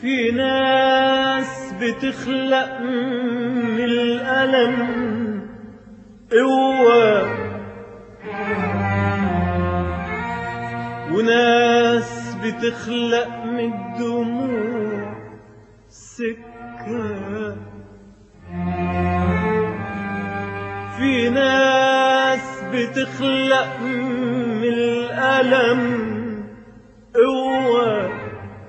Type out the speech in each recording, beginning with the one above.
في ناس بتخلق من الألم قوة وناس بتخلق من الدموع سكة في ناس بتخلق من الألم قوة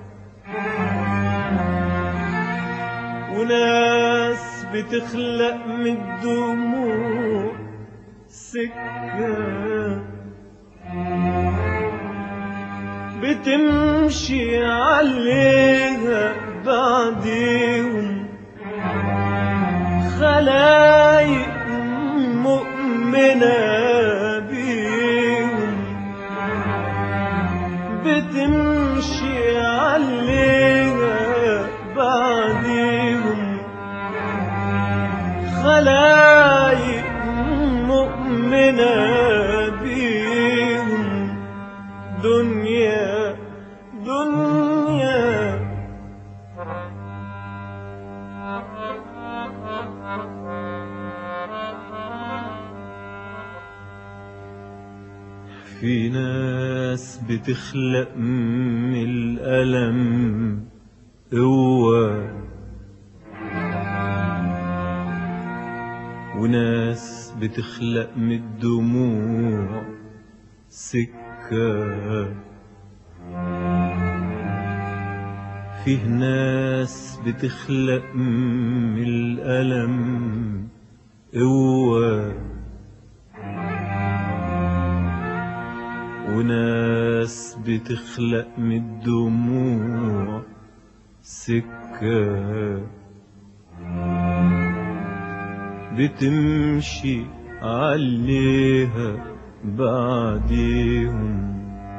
وناس بتخلق من الدموع سكة بتمشي عليها بعديهم خلايق مؤمنة بيهم بتمشي عليها بعديهم خلايق مؤمنة بيهم دنيا دنيا في ناس بتخلق من الألم قوة وناس بتخلق من الدموع سكة فيه ناس بتخلق من الألم قوة وناس بتخلق من الدموع سكة بتمشي عليها بعديهم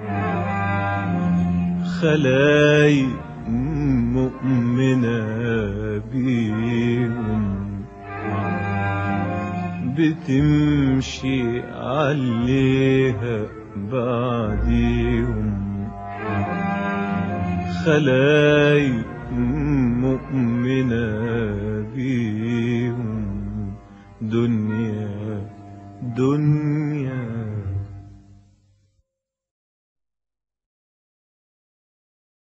خلايق مؤمنة بيهم بتمشي عليها بعديهم خلايق مؤمنة بيهم دنيا دنيا